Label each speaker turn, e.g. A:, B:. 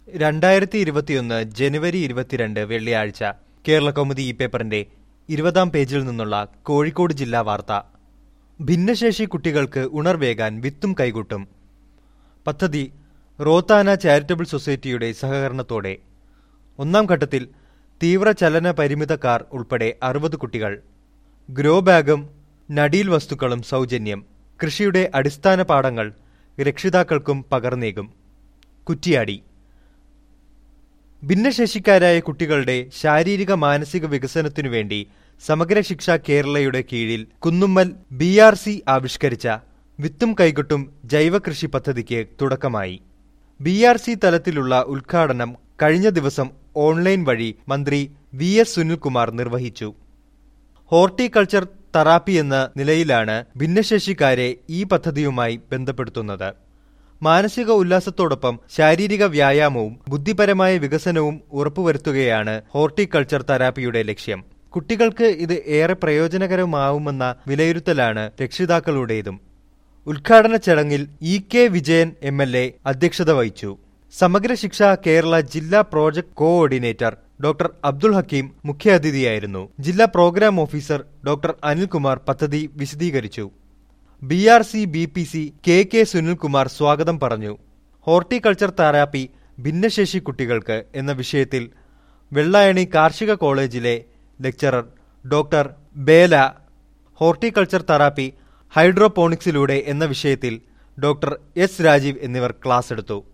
A: രണ്ടായിരത്തി ഇരുപത്തിയൊന്ന് ജനുവരി ഇരുപത്തിരണ്ട് വെള്ളിയാഴ്ച കേരള കൗമുദി ഈ പേപ്പറിന്റെ ഇരുപതാം പേജിൽ നിന്നുള്ള കോഴിക്കോട് ജില്ലാ വാർത്ത ഭിന്നശേഷി കുട്ടികൾക്ക് ഉണർവേകാൻ വിത്തും കൈകൂട്ടും പദ്ധതി റോത്താന ചാരിറ്റബിൾ സൊസൈറ്റിയുടെ സഹകരണത്തോടെ ഒന്നാം ഘട്ടത്തിൽ തീവ്ര ചലന പരിമിതക്കാർ ഉൾപ്പെടെ അറുപത് കുട്ടികൾ ഗ്രോ ബാഗും നടീൽ വസ്തുക്കളും സൗജന്യം കൃഷിയുടെ അടിസ്ഥാന പാഠങ്ങൾ രക്ഷിതാക്കൾക്കും പകർന്നേകും കുറ്റിയാടി ഭിന്നശേഷിക്കാരായ കുട്ടികളുടെ ശാരീരിക മാനസിക വികസനത്തിനു വേണ്ടി സമഗ്ര ശിക്ഷ കേരളയുടെ കീഴിൽ കുന്നുമ്മൽ ബി ആർ സി ആവിഷ്കരിച്ച വിത്തും കൈകൊട്ടും ജൈവ കൃഷി പദ്ധതിക്ക് തുടക്കമായി ബി ആർ സി തലത്തിലുള്ള ഉദ്ഘാടനം കഴിഞ്ഞ ദിവസം ഓൺലൈൻ വഴി മന്ത്രി വി എസ് സുനിൽകുമാർ നിർവഹിച്ചു ഹോർട്ടിക്കൾച്ചർ തെറാപ്പി എന്ന നിലയിലാണ് ഭിന്നശേഷിക്കാരെ ഈ പദ്ധതിയുമായി ബന്ധപ്പെടുത്തുന്നത് മാനസിക ഉല്ലാസത്തോടൊപ്പം ശാരീരിക വ്യായാമവും ബുദ്ധിപരമായ വികസനവും ഉറപ്പുവരുത്തുകയാണ് ഹോർട്ടിക്കൾച്ചർ തെറാപ്പിയുടെ ലക്ഷ്യം കുട്ടികൾക്ക് ഇത് ഏറെ പ്രയോജനകരമാവുമെന്ന വിലയിരുത്തലാണ് രക്ഷിതാക്കളുടേതും ഉദ്ഘാടന ചടങ്ങിൽ E K Vijayan M L A അധ്യക്ഷത വഹിച്ചു സമഗ്ര ശിക്ഷ കേരള ജില്ലാ project coordinator doctor Abdul Hakeem മുഖ്യാതിഥിയായിരുന്നു ജില്ലാ പ്രോഗ്രാം ഓഫീസർ ഡോക്ടർ അനിൽകുമാർ പദ്ധതി വിശദീകരിച്ചു B R C B P C K K Sunilkumar സ്വാഗതം പറഞ്ഞു ഹോർട്ടിക്കൾച്ചർ തെറാപ്പി ഭിന്നശേഷി കുട്ടികൾക്ക് എന്ന വിഷയത്തിൽ വെള്ളായണി കാർഷിക കോളേജിലെ lecturer doctor Bela horticulture therapy ഹൈഡ്രോപോണിക്സിലൂടെ എന്ന വിഷയത്തിൽ ഡോക്ടർ എസ് രാജീവ് എന്നിവർ ക്ലാസ് എടുത്തു